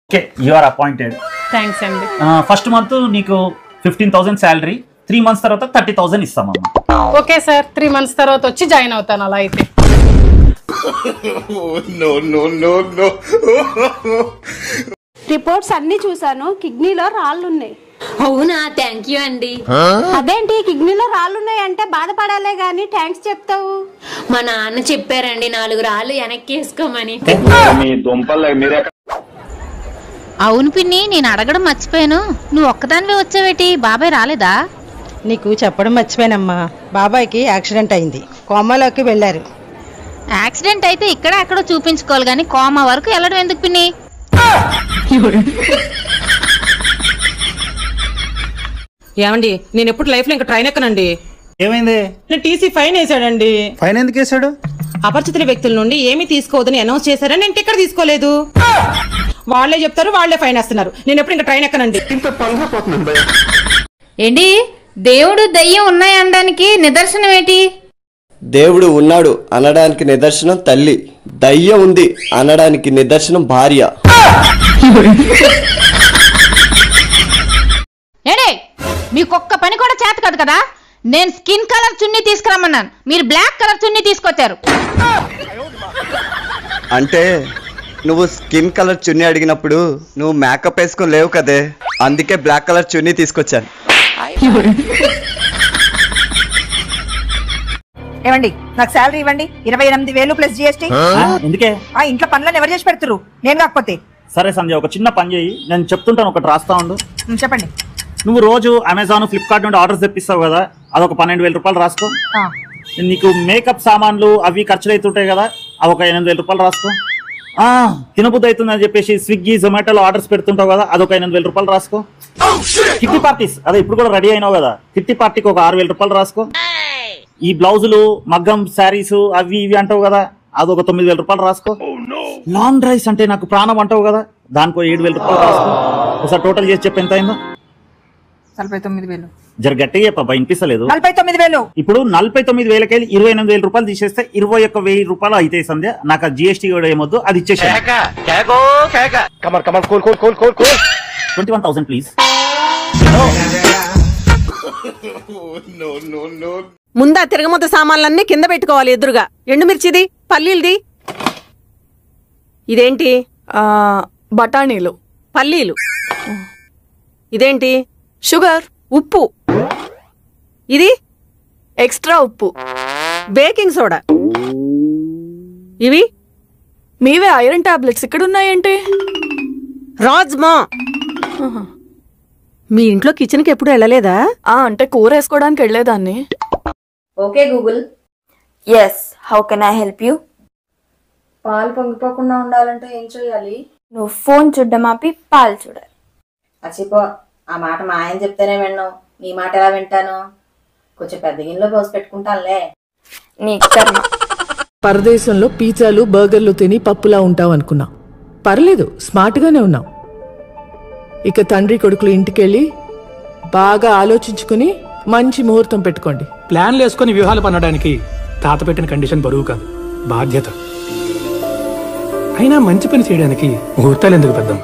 okay you are appointed thanks అండి first month నీకు fifty thousand salary three months తర్వాత thirty thousand ఇస్తామమ్మా okay sir three months తర్వాత వచ్చి జాయిన్ అవుతాను అలా అయితే రిపోర్ట్స్ అన్ని చూసాను కిడ్నీలో రాళ్ళున్నాయి అవునా థ్యాంక్ యూ అండి అదేంటి కిడ్నీలో రాళ్ళున్నాయి అంటే బాధపడాలే గాని థ్యాంక్స్ చెప్తావు మా నాన్న చెప్పారండి నాలుగు రాళ్ళు వెనక్కి వేసుకోమని అవును పిన్ని నేను అడగడం మర్చిపోయాను నువ్వు ఒక్కదానివే వచ్చావేటి బాబాయ్ రాలేదా నీకు చెప్పడం మర్చిపోయానమ్మా బాబాయ్కి యాక్సిడెంట్ అయింది కోమాలోకి వెళ్ళారు యాక్సిడెంట్ అయితే ఇక్కడ ఎక్కడో చూపించుకోవాలి కానీ కోమా వరకు వెళ్ళడం ఎందుకు పిన్ని ఏమండి నేను ఎప్పుడు లైఫ్ లో ఇంకా ట్రైన్ ఎక్కనండి ఏమైంది నేను టీసీ ఫైన్ వేసాడండి ఫైన్ ఎందుకు వేసాడు అపరిచితుల వ్యక్తుల నుండి ఏమీ తీసుకోవద్దని అనౌన్స్ చేశారని నేను టికెట్ తీసుకోలేదు వాళ్ళే చెప్తారు వాళ్ళే ఫైన్ వేస్తున్నారు నేను ఎప్పుడు ఇంకా ట్రైన్ ఎక్కనండి ఏంటి దేవుడు దయ్యం ఉన్నాయనడానికి నిదర్శనం ఏంటి దేవుడు ఉన్నాడు అనడానికి నిదర్శనం తల్లి దయ్యం ఉంది అనడానికి నిదర్శనం భార్య ఏడే మీకు ఒక్క పని కూడా చేత కాదు కదా నేను స్కిన్ కలర్ చున్నీ తీసుకురమ్మన్నాను మీరు బ్లాక్ కలర్ చున్నీ తీసుకొచ్చారు అంటే నువ్వు స్కిన్ కలర్ చున్నీ అడిగినప్పుడు నువ్వు మేకప్ వేసుకొని లేవు కదే అందుకే బ్లాక్ కలర్ చున్నీ తీసుకొచ్చాను ఏమండి నాకు శాలరీ ఇవ్వండి ఇరవై ఎనిమిది వేలు ప్లస్ జిఎస్టీ ఆ, ఎందుకే ఆ ఇంట్లో పనులను ఎవరు చేసి పెడుతురు నేను కాకపోతే సరే సంజయ్ ఒక చిన్న పని చేయి నేను చెప్తుంటాను ఒకటి రాస్తా ఉండు ఉమ్, చెప్పండి నువ్వు రోజు అమెజాన్ ఫ్లిప్కార్ట్ నుండి ఆర్డర్స్ తెప్పిస్తావు కదా అదొక పన్నెండు వేల రూపాయలు రాసుకో ఆ, నీకు మేకప్ సామాన్లు అవి ఖర్చులు అవుతుంటాయి కదా అవి ఒక ఎనిమిది వేల రూపాయలు రాసుకో ఆ, తినబుద్ధి అవుతుందని చెప్పేసి స్విగ్గీ జొమాటోలో ఆర్డర్స్ పెడుతుంటావు కదా అదొక ఎనిమిది వేల రూపాయలు రాసుకో కిట్టి పార్టీస్ అదే ఇప్పుడు కూడా రెడీ అయినావు కదా కిట్టి పార్టీకి ఒక ఆరు వేల రూపాయలు రాసుకో ఈ బ్లౌజులు మగ్గం శారీస్ అవి ఇవి అంటావు కదా అదొక తొమ్మిది వేల రూపాయలు రాసుకో లాంగ్ డ్రైవ్స్ అంటే నాకు ప్రాణం అంటావు కదా దానికో ఏడు వేల రూపాయలు రాసుకో ఒకసారి టోటల్ చేసి చెప్పి ఎంత అయిందో నలభై తొమ్మిది వేలు జర గట్టిగా చెప్పబ్బా వినిపిస్తలేదు నలభై తొమ్మిది వేలు ఇప్పుడు నలభై తొమ్మిది వేలకెళ్ళి ఇరవై ఎనిమిది వేల రూపాయలు తీసేస్తే ఇరవై ఒక్క వెయ్యి రూపాయలు అయితే సంధ్య నాకు ఆ జిఎస్టీ కూడా ఏమొద్దు అది ఇచ్చేసాను ట్వంటీ వన్ థౌసండ్ ప్లీజ్ ముందా తిరగమత సామాన్లన్నీ కింద పెట్టుకోవాలి ఎదురుగా ఎండుమిర్చిది పల్లీలది ఇదేంటి బఠానీలు పల్లీలు ఇదేంటి షుగర్ ఉప్పు ఇది ఎక్స్ట్రా ఉప్పు బేకింగ్ సోడా ఇవి మీవే ఐరన్ టాబ్లెట్స్ ఇక్కడ ఉన్నాయంటే రాజ్మా మీ ఇంట్లో కిచెన్కి ఎప్పుడు వెళ్ళలేదా అంటే కూర వేసుకోవడానికి వెళ్ళేదాన్ని okay Google yes how can I help you పాలు పొంగిపోకుండా ఉండాలంటే ఏం చేయాలి నువ్వు ఫోన్ చూడడం ఆపి పాలు చూడాలి అచ్చిపో ఆ మాట మా ఆయన చెప్తేనే విన్నావు నీ మాట ఎలా వింటాను కొంచెం పెద్ద గిన్నెలో పోసి పెట్టుకుంటానులే నీ కర్మ పరదేశంలో పిజ్జాలు బర్గర్లు తిని పప్పులా ఉంటావు అనుకున్నా పర్లేదు స్మార్ట్గానే ఉన్నావు ఇక తండ్రి కొడుకులు ఇంటికెళ్ళి బాగా ఆలోచించుకుని మంచి ముహూర్తం పెట్టుకోండి ప్లాన్లు వేసుకుని వ్యూహాలు పన్నడానికి తాత పెట్టిన కండిషన్ బరువు కాదు బాధ్యత అయినా మంచి పని చేయడానికి ముహూర్తాలు ఎందుకు పెద్దం